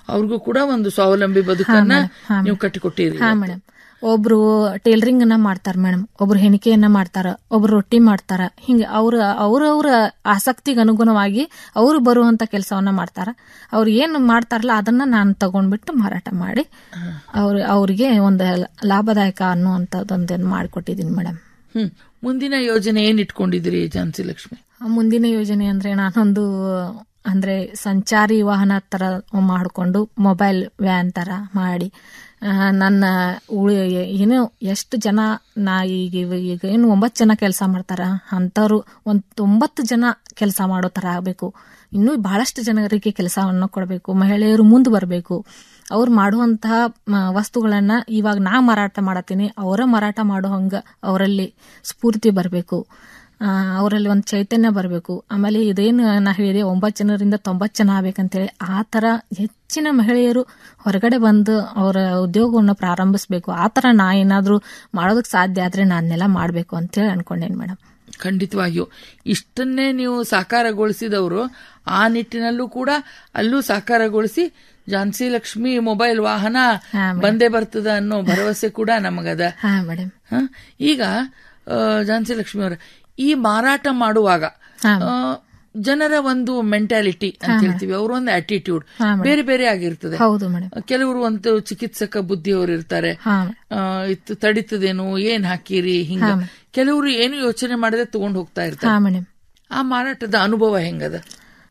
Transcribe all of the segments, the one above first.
ಅವ್ರಿಗೂ ಕೂಡ ಒಂದು ಸ್ವಾವಲಂಬಿ ಬದುಕನ್ನ ನೀವು ಕಟ್ಟಿಕೊಟ್ಟಿರಿ ಹಾ ಮೇಡಮ್ ಒಬ್ರು ಟೇಲರಿಂಗ್ ಅನ್ನ ಮಾಡ್ತಾರ ಮೇಡಮ್ ಒಬ್ರು ಹೆಣಿಕೆಯನ್ನ ಮಾಡ್ತಾರ ಒಬ್ರು ರೊಟ್ಟಿ ಮಾಡ್ತಾರ ಹಿಂಗ ಅವ್ರ ಅವ್ರವ್ರ ಆಸಕ್ತಿಗೆ ಅನುಗುಣವಾಗಿ ಅವ್ರು ಬರುವಂತ ಕೆಲಸವನ್ನ ಮಾಡ್ತಾರ ಅವ್ರು ಏನ್ ಮಾಡ್ತಾರಲ್ಲ ಅದನ್ನ ನಾನು ತಗೊಂಡ್ಬಿಟ್ಟು ಮಾರಾಟ ಮಾಡಿ ಅವ್ರ ಅವ್ರಿಗೆ ಒಂದು ಲಾಭದಾಯಕ ಅನ್ನುವಂಥದ್ದೊಂದನ್ನು ಮಾಡಿಕೊಟ್ಟಿದ್ದೀನಿ ಮೇಡಮ್ ಹ್ಮ್ ಮುಂದಿನ ಯೋಜನೆ ಏನ್ ಇಟ್ಕೊಂಡಿದ್ದೀರಿ ಝಾನ್ಸಿ ಲಕ್ಷ್ಮಿ ಮುಂದಿನ ಯೋಜನೆ ಅಂದ್ರೆ ನಾನೊಂದು ಅಂದ್ರೆ ಸಂಚಾರಿ ವಾಹನ ತರ ಮಾಡಿಕೊಂಡು ಮೊಬೈಲ್ ವ್ಯಾನ್ ತರ ಮಾಡಿ ಆ, ನನ್ನ ಉಳಿ ಏನು ಎಷ್ಟು ಜನ ನಾ ಈಗ ಇವ- ಈಗ ಏನು ಒಂಬತ್ತು ಜನ ಕೆಲಸ ಮಾಡ್ತಾರ ಅಂಥವ್ರು ಒಂದು ತೊಂಬತ್ತು ಜನ ಕೆಲಸ ಮಾಡೋ ತರ ಆಗಬೇಕು ಇನ್ನೂ ಬಹಳಷ್ಟು ಜನರಿಗೆ ಕೆಲಸವನ್ನು ಕೊಡಬೇಕು ಮಹಿಳೆಯರು ಮುಂದೆ ಬರಬೇಕು ಅವ್ರು ಮಾಡುವಂತಹ ಮ, ವಸ್ತುಗಳನ್ನ ಇವಾಗ ನಾ ಮಾರಾಟ ಮಾಡತ್ತೀನಿ ಅವರ ಮಾರಾಟ ಮಾಡೋ ಹಂಗ ಅವರಲ್ಲಿ ಸ್ಫೂರ್ತಿ ಬರಬೇಕು ಅವರಲ್ಲಿ ಒಂದು ಚೈತನ್ಯ ಬರಬೇಕು ಆಮೇಲೆ ಇದೇನು ನಾ ಹೇಳಿದೆ ಒಂಬತ್ತು ಜನರಿಂದ ತೊಂಬತ್ತು ಜನ ಆಗ್ಬೇಕಂತೇಳಿ ಆ ಥರ ಹೆಚ್ಚಿನ ಮಹಿಳೆಯರು ಹೊರಗಡೆ ಬಂದು ಅವರ ಉದ್ಯೋಗವನ್ನು ಪ್ರಾರಂಭಿಸಬೇಕು ಆ ಥರ ನಾ ಏನಾದರೂ ಮಾಡೋದಕ್ಕೆ ಸಾಧ್ಯ ಆದರೆ ನಾನೆಲ್ಲ ಮಾಡಬೇಕು ಅಂತೇಳಿ ಅನ್ಕೊಂಡೇನಿ ಮೇಡಮ್ ಖಂಡಿತವಾಗಿಯೂ ಇಷ್ಟನ್ನೇ ನೀವು ಸಾಕಾರಗೊಳಿಸಿದವರು ಆ ನಿಟ್ಟಿನಲ್ಲೂ ಕೂಡ ಅಲ್ಲೂ ಸಾಕಾರಗೊಳಿಸಿ ಝಾನ್ಸಿ ಲಕ್ಷ್ಮಿ ಮೊಬೈಲ್ ವಾಹನ ಬಂದೇ ಬರ್ತದ ಅನ್ನೋ ಭರವಸೆ ಕೂಡ ನಮಗದ ಹಾ ಮೇಡಮ್ ಹ? ಈಗ ಆ, ಝಾನ್ಸಿ ಲಕ್ಷ್ಮಿ ಅವರ ಈ ಮಾರಾಟ ಮಾಡುವಾಗ ಆ, ಜನರ ಒಂದು ಮೆಂಟಾಲಿಟಿ ಅಂತ ಹೇಳ್ತೀವಿ ಅವರ ಒಂದು ಆಟಿಟ್ಯೂಡ್ ಬೇರೆ ಬೇರೆ ಆಗಿರ್ತದೆ ಹೌದು ಮೇಡಮ್ ಕೆಲವರು ಒಂದು ಚಿಕಿತ್ಸಕ ಬುದ್ಧಿಯವರು ಇರ್ತಾರೆ ಹಾ ಆ, ಇತ್ತು ತಡಿತದೇನು ಏನ್ ಹಾಕಿರಿ ಹಿಂಗ ಕೆಲವರು ಏನು ಯೋಚನೆ ಮಾಡದೆ ತಗೊಂಡ್ ಹೋಗ್ತಾ ಹಾ ಇರ್ತಾರೆ ಮೇಡಮ್ ಆ ಮಾರಾಟದ ಅನುಭವ ಹೆಂಗದ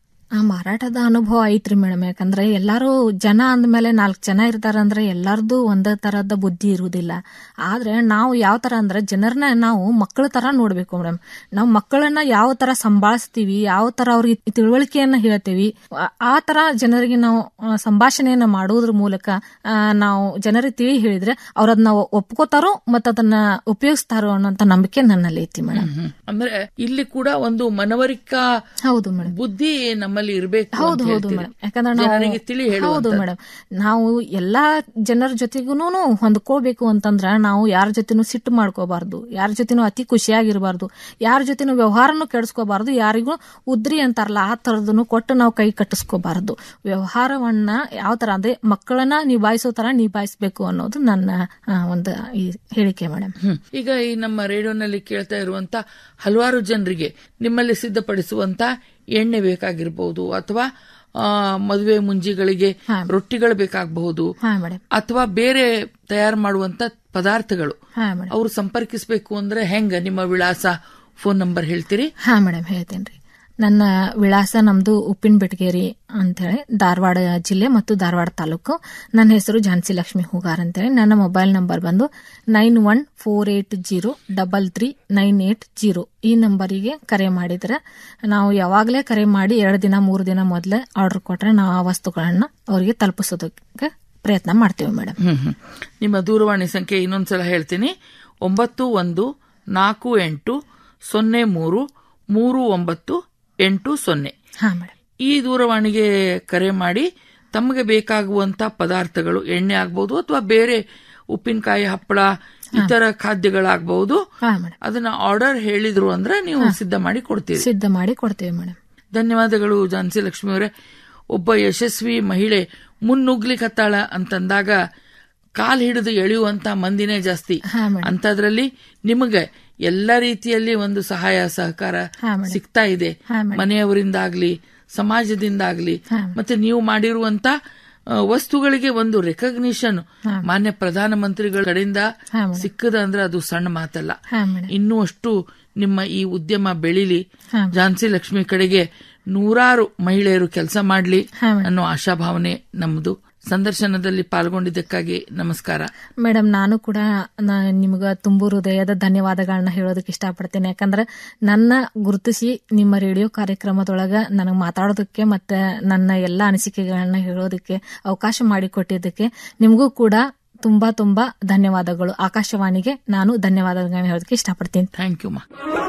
ಆ ಮಾರಾಟದ ಅನುಭವ ಐತ್ರಿ ಮೇಡಮ್ ಯಾಕಂದ್ರೆ ಎಲ್ಲಾರು ಜನ ಅಂದ್ಮೇಲೆ ನಾಲ್ಕು ಜನ ಇರ್ತಾರಂದ್ರೆ ಎಲ್ಲಾರ್ದು ಒಂದೇ ತರದ ಬುದ್ಧಿ ಇರುವುದಿಲ್ಲ ಆದ್ರೆ ನಾವು ಯಾವ ತರ ಅಂದ್ರೆ ಜನರನ್ನ ನಾವು ಮಕ್ಕಳ ತರ ನೋಡ್ಬೇಕು ಮೇಡಮ್ ನಾವು ಮಕ್ಕಳನ್ನ ಯಾವ ತರ ಸಂಭಾಳಿಸ್ತೀವಿ ಯಾವ ತರ ಅವ್ರಿಗೆ ತಿಳುವಳಿಕೆಯನ್ನ ಹೇಳ್ತೀವಿ ಆ- ಆ ತರ ಜನರಿಗೆ ನಾವು ಆ, ಸಂಭಾಷಣೆಯನ್ನ ಮಾಡುವುದ್ರ ಮೂಲಕ ಆ, ನಾವು ಜನರಿಗೆ ತಿಳಿ ಹೇಳಿದ್ರೆ ಅವ್ರ ಅದನ್ನ ಒಪ್ಕೋತಾರೋ ಮತ್ತ ಅದನ್ನ ಉಪಯೋಗಿಸ್ತಾರೋ ಅನ್ನೋಂತ ನಂಬಿಕೆ ನನ್ನಲ್ಲಿ ಐತಿ ಮೇಡಮ್ ಹ್ಮ್. ಅಂದ್ರೆ ಇಲ್ಲಿ ಕೂಡ ಒಂದು ಮನವರಿಕಾ ಹೌದು ಮೇಡಮ್ ಬುದ್ಧಿ ನಮ್ಮಲ್ಲಿ ಇರಬೇಕು ಹೌದು ಹೌದು ಮೇಡಮ್ ಯಾಕಂದ್ರೆ ಜನರಿಗೆ ತಿಳಿ ನಾವು ಹೌದು ಹೇಳುವಂಥದ್ದು. ಮೇಡಮ್ ನಾವು ಎಲ್ಲಾ ಜನರ ಜೊತೆಗೂನು ಹೊಂದ್ಕೋಬೇಕು ಅಂತಂದ್ರ ನಾವು ಯಾರ ಜೊತೆನೂ ಸಿಟ್ಟು ಮಾಡ್ಕೋಬಾರ್ದು ಯಾರ ಜೊತೆನೂ ಅತಿ ಖುಷಿಯಾಗಿರ್ಬಾರ್ದು ಯಾರ ಜೊತೆನೂ ವ್ಯವಹಾರನು ಕೆಡಿಸ್ಕೋಬಾರ್ದು ಯಾರಿಗೂ ಉದ್ರಿ ಅಂತಾರಲ್ಲ ಆ ತರದನ್ನು ಕೊಟ್ಟು ನಾವು ಕೈ ಕಟ್ಟಿಸ್ಕೋಬಾರ್ದು ವ್ಯವಹಾರವನ್ನ ಯಾವ ತರ ಅಂದ್ರೆ ಮಕ್ಕಳನ್ನ ನಿಭಾಯಿಸೋ ತರ ನಿಭಾಯಿಸ್ಬೇಕು ಅನ್ನೋದು ನನ್ನ ಆ, ಒಂದು ಈ ಹೇಳಿಕೆ ಮೇಡಮ್ ಹ್ಮ್. ಈಗ ಈ ನಮ್ಮ ರೇಡಿಯೋನಲ್ಲಿ ಕೇಳ್ತಾ ಇರುವಂತ ಹಲವಾರು ಜನರಿಗೆ ನಿಮ್ಮಲ್ಲಿ ಸಿದ್ಧಪಡಿಸುವಂತ ಎಣ್ಣೆ ಬೇಕಾಗಿರ್ಬಹುದು ಅಥವಾ ಆ, ಮದುವೆ ಮುಂಜಿಗಳಿಗೆ ರೊಟ್ಟಿಗಳು ಬೇಕಾಗಬಹುದು ಹಾ ಮೇಡಮ್ ಅಥವಾ ಬೇರೆ ತಯಾರು ಮಾಡುವಂತ ಪದಾರ್ಥಗಳು ಹಾ ಮೇಡಮ್ ಅವರು ಸಂಪರ್ಕಿಸಬೇಕು ಅಂದ್ರೆ ಹೆಂಗ ನಿಮ್ಮ ವಿಳಾಸ ಫೋನ್ ನಂಬರ್ ಹೇಳ್ತೀರಿ ಹಾ ಮೇಡಮ್ ಹೇಳ್ತೇನ್ರಿ ನನ್ನ ವಿಳಾಸ ನಮ್ದು ಉಪ್ಪಿನ ಬೆಟಗೇರಿ ಅಂತೇಳಿ ಧಾರವಾಡ ಜಿಲ್ಲೆ ಮತ್ತು ಧಾರವಾಡ ತಾಲೂಕು ನನ್ನ ಹೆಸರು ಝಾನ್ಸಿ ಲಕ್ಷ್ಮಿ ಹೂಗಾರ್ ಅಂತೇಳಿ ನನ್ನ ಮೊಬೈಲ್ ನಂಬರ್ ಬಂದು nine one four eight zero double three nine eight zero ಈ ನಂಬರಿಗೆ ಕರೆ ಮಾಡಿದ್ರೆ ನಾವು ಯಾವಾಗಲೇ ಕರೆ ಮಾಡಿ ಎರಡು ದಿನ ಮೂರು ದಿನ ಮೊದಲೇ ಆರ್ಡರ್ ಕೊಟ್ರೆ ನಾವು ಆ ವಸ್ತುಗಳನ್ನ ಅವರಿಗೆ ತಲುಪಿಸೋದಕ್ಕೆ ಪ್ರಯತ್ನ ಮಾಡ್ತೀವಿ ಮೇಡಮ್ ಹ್ಮ್ ಹ್ಮ್. ನಿಮ್ಮ ದೂರವಾಣಿ ಸಂಖ್ಯೆ ಇನ್ನೊಂದ್ಸಲ ಹೇಳ್ತೀನಿ ಒಂಬತ್ತು ಒಂದು ನಾಲ್ಕು ಎಂಟು ಸೊನ್ನೆ ಮೂರು ಮೂರು ಒಂಬತ್ತು ಎಂಟು ಸೊನ್ನೆ ಹಾ ಮೇಡಮ್ ಈ ದೂರವಾಣಿಗೆ ಕರೆ ಮಾಡಿ ತಮಗೆ ಬೇಕಾಗುವಂತ ಪದಾರ್ಥಗಳು ಎಣ್ಣೆ ಆಗ್ಬಹುದು ಅಥವಾ ಬೇರೆ ಉಪ್ಪಿನಕಾಯಿ ಹಪ್ಪಳ ಇತರ ಖಾದ್ಯಗಳಾಗಬಹುದು ಹಾ ಮೇಡಮ್ ಅದನ್ನ ಆರ್ಡರ್ ಹೇಳಿದ್ರು ಅಂದ್ರೆ ನೀವು ಸಿದ್ಧ ಮಾಡಿ ಕೊಡ್ತೀರಿ ಸಿದ್ಧ ಮಾಡಿ ಕೊಡ್ತೇವೆ ಮೇಡಮ್ ಧನ್ಯವಾದಗಳು ಝಾನ್ಸಿ ಲಕ್ಷ್ಮಿ ಅವರೇ ಒಬ್ಬ ಯಶಸ್ವಿ ಮಹಿಳೆ ಮುನ್ನುಗ್ಲಿಕತ್ತಾಳ ಅಂತಂದಾಗ ಕಾಲ್ ಹಿಡಿದು ಎಳೆಯುವಂತ ಮಂದಿನೇ ಜಾಸ್ತಿ ಹಾ ಮೇಡಮ್ ಅಂತದ್ರಲ್ಲಿ ನಿಮಗೆ ಎಲ್ಲ ರೀತಿಯಲ್ಲಿ ಒಂದು ಸಹಾಯ ಸಹಕಾರ ಹಾ ಮೇಡಮ್ ಸಿಗ್ತಾ ಇದೆ ಹಾ ಮೇಡಮ್ ಮನೆಯವರಿಂದಾಗ್ಲಿ ಸಮಾಜದಿಂದಾಗ್ಲಿ ಹಾ ಮತ್ತೆ ನೀವು ಮಾಡಿರುವಂತ ಆ, ವಸ್ತುಗಳಿಗೆ ಒಂದು ರೆಕಗ್ನಿಷನ್ ಹಾ. ಮಾನ್ಯ ಪ್ರಧಾನಮಂತ್ರಿಗಳ ಕಡೆಯಿಂದ ಹಾ ಮೇಡಮ್ ಸಿಕ್ಕದ ಅಂದ್ರೆ ಅದು ಸಣ್ಣ ಮಾತಲ್ಲ ಹಾ ಮೇಡಮ್ ಇನ್ನೂ ಅಷ್ಟು ನಿಮ್ಮ ಈ ಉದ್ಯಮ ಬೆಳಿಲಿ ಹಾ ಝಾನ್ಸಿ ಲಕ್ಷ್ಮಿ ಕಡೆಗೆ ನೂರಾರು ಮಹಿಳೆಯರು ಕೆಲಸ ಮಾಡ್ಲಿ ಹಾ ಮೇಡಮ್ ಅನ್ನೋ ಆಶಾಭಾವನೆ ನಮ್ದು ಸಂದರ್ಶನದಲ್ಲಿ ಪಾಲ್ಗೊಂಡಿದ್ದಕ್ಕಾಗಿ ನಮಸ್ಕಾರ ಮೇಡಮ್ ನಾನು ಕೂಡ ನ- ನಿಮ್ಗ ತುಂಬು ಹೃದಯದ ಧನ್ಯವಾದಗಳನ್ನ ಹೇಳೋದಕ್ಕೆ ಇಷ್ಟಪಡ್ತೇನೆ ಯಾಕಂದ್ರೆ ನನ್ನ ಗುರುತಿಸಿ ನಿಮ್ಮ ರೇಡಿಯೋ ಕಾರ್ಯಕ್ರಮದೊಳಗ ನನಗೆ ಮಾತಾಡೋದಕ್ಕೆ ಮತ್ತೆ ನನ್ನ ಎಲ್ಲ ಅನಿಸಿಕೆಗಳನ್ನ ಹೇಳೋದಕ್ಕೆ ಅವಕಾಶ ಮಾಡಿಕೊಟ್ಟಿದ್ದಕ್ಕೆ ನಿಮಗೂ ಕೂಡ ತುಂಬಾ ತುಂಬಾ ಧನ್ಯವಾದಗಳು ಆಕಾಶವಾಣಿಗೆ ನಾನು ಧನ್ಯವಾದಗಳನ್ನ ಹೇಳೋದಕ್ಕೆ ಇಷ್ಟಪಡ್ತೀನಿ ಥ್ಯಾಂಕ್ ಯು ಮಾ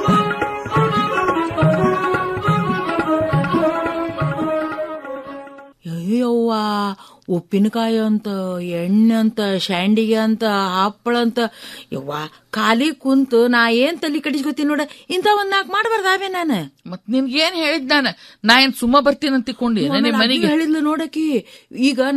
ಅಯ್ಯವ್ವ ಉಪ್ಪಿನಕಾಯಿ ಅಂತ ಎಣ್ಣೆ ಅಂತ ಶಾಂಡಿಗೆ ಅಂತ ಹಪ್ಪಳ ಅಂತ ಯವ್ವ ಖಾಲಿ ಕುಂತು ನಾ ಏನ್ ತಲೆ ಕಡಿಸ್ಕೊತೀನಿ ನೋಡ ಇಂಥ ಒಂದ್ ನಾಲ್ಕು ಮಾಡಬಾರ್ದಾವೆ ನಾನು ಮತ್ ನಿನ್ಗೇನ್ ಹೇಳಿದ್ ನಾನು ನಾ ಏನ್ ಸುಮ್ಮ ಬರ್ತೀನಂತ ತಿಳ್ಕೊಂಡಿ ನಿಮ್ಮ ಮನೆಗೆ ಹೇಳಿದ್ಲು ನೋಡಕಿ ಈಗ